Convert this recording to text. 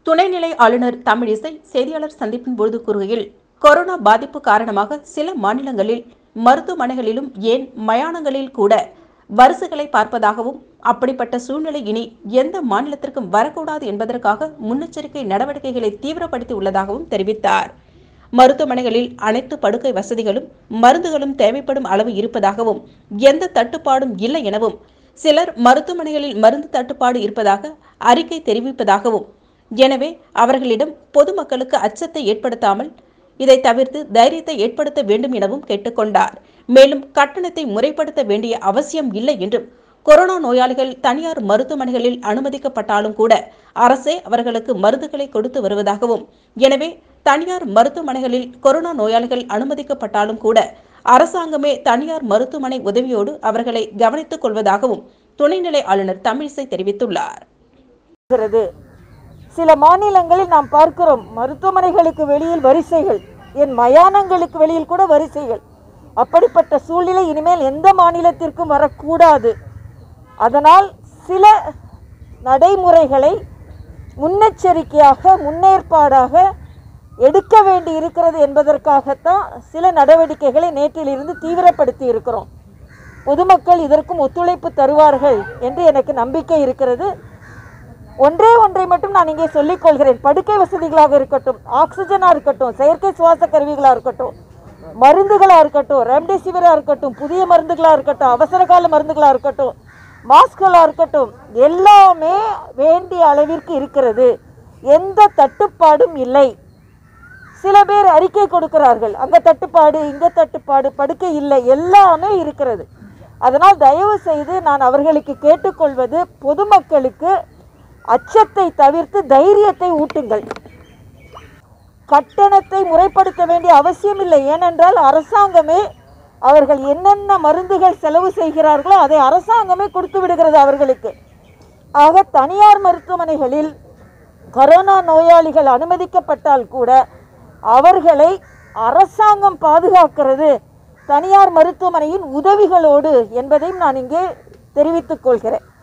துணைநிலை ஆளுநர் தமிழிசை செய்தியாளர் சந்திப்பின் பொழுது கூறுகையில் கொரோனா பாதிப்பு காரணமாக சில மாநிலங்களில் மருத்துவமனைகளிலும் ஏன் மயானங்களில் கூட வரிசைகளை பார்ப்பதாகவும் அப்படிப்பட்ட சூழ்நிலை இனி எந்த மாநிலத்திற்கும் வரக்கூடாது என்பதற்காக முன்னெச்சரிக்கை நடவடிக்கைகளை தீவிரப்படுத்தி உள்ளதாகவும் தெரிவித்தார் மருத்துவமனைகளில் அனைத்து படுக்கை வசதிகளும் மருந்துகளும் தேவைப்படும் அளவு இருப்பதாகவும் எந்த தட்டுப்பாடும் இல்லை எனவும் சிலர் மருத்துவமனைகளில் மருந்து தட்டுப்பாடு இருப்பதாக அறிக்கை தெரிவிப்பதாகவும் எனவே அவர்களிடம் பொதுமக்களுக்கு அச்சத்தை ஏற்படுத்தாமல் இதை தவிர்த்து தைரியத்தை ஏற்படுத்த வேண்டும் எனவும் கேட்டுக்கொண்டார் மேலும் கட்டணத்தை முறைப்படுத்த வேண்டிய அவசியம் இல்லை என்றும் கொரோனா நோயாளிகள் தனியார் மருத்துவமனைகளில் அனுமதிக்கப்பட்டாலும் கூட அரசே அவர்களுக்கு மருந்துகளை கொடுத்து வருவதாகவும் எனவே தனியார் மருத்துவமனைகளில் கொரோனா நோயாளிகள் அனுமதிக்கப்பட்டாலும் கூட அரசாங்கமே தனியார் மருத்துவமனை உதவியோடு அவர்களை கவனித்துக் கொள்வதாகவும் துணைநிலை ஆளுநர் தமிழிசை தெரிவித்துள்ளார் இருக்கிறது சில மாநிலங்களில் நாம் பார்க்கிறோம் மருத்துவமனைகளுக்கு வெளியில் வரிசைகள் என் மயானங்களுக்கு வெளியில் கூட வரிசைகள் அப்படிப்பட்ட சூழ்நிலை இனிமேல் எந்த மாநிலத்திற்கும் வரக்கூடாது அதனால் சில நடைமுறைகளை முன்னெச்சரிக்கையாக முன்னேற்பாடாக எடுக்க வேண்டி இருக்கிறது என்பதற்காகத்தான் சில நடவடிக்கைகளை நேற்றிலிருந்து தீவிரப்படுத்தி இருக்கிறோம் பொதுமக்கள் இதற்கும் ஒத்துழைப்பு தருவார்கள் என்று எனக்கு நம்பிக்கை இருக்கிறது ஒன்றே ஒன்றை மட்டும் நான் இங்கே சொல்லிக் கொள்கிறேன் படுக்கை வசதிகளாக இருக்கட்டும் ஆக்சிஜனாக இருக்கட்டும் செயற்கை சுவாச கருவிகளாக இருக்கட்டும் மருந்துகளாக இருக்கட்டும் ரெம்டெசிவிராக இருக்கட்டும் புதிய மருந்துகளாக இருக்கட்டும் அவசர கால மருந்துகளாக இருக்கட்டும் மாஸ்களாக இருக்கட்டும் எல்லாமே வேண்டிய அளவிற்கு இருக்கிறது எந்த தட்டுப்பாடும் இல்லை சில பேர் அறிக்கை கொடுக்கிறார்கள் அங்க தட்டுப்பாடு இங்க தட்டுப்பாடு படுக்கை இல்லை எல்லாமே இருக்கிறது அதனால் தயவு செய்து நான் அவர்களுக்கு கேட்டுக்கொள்வது பொதுமக்களுக்கு அச்சத்தை தவிர்த்து தைரியத்தை ஊட்டுங்கள் கட்டணத்தை முறைப்படுத்த வேண்டிய அவசியம் இல்லை ஏனென்றால் அரசாங்கமே அவர்கள் என்னென்ன மருந்துகள் செலவு செய்கிறார்களோ அதை அரசாங்கமே கொடுத்து விடுகிறது அவர்களுக்கு ஆக தனியார் மருத்துவமனைகளில் கொரோனா நோயாளிகள் அனுமதிக்கப்பட்டால் கூட அவர்களை அரசாங்கம் பாதுகாக்கிறது தனியார் மருத்துவமனையின் உதவிகளோடு என்பதையும் நான் இங்கே தெரிவித்துக் கொள்கிறேன்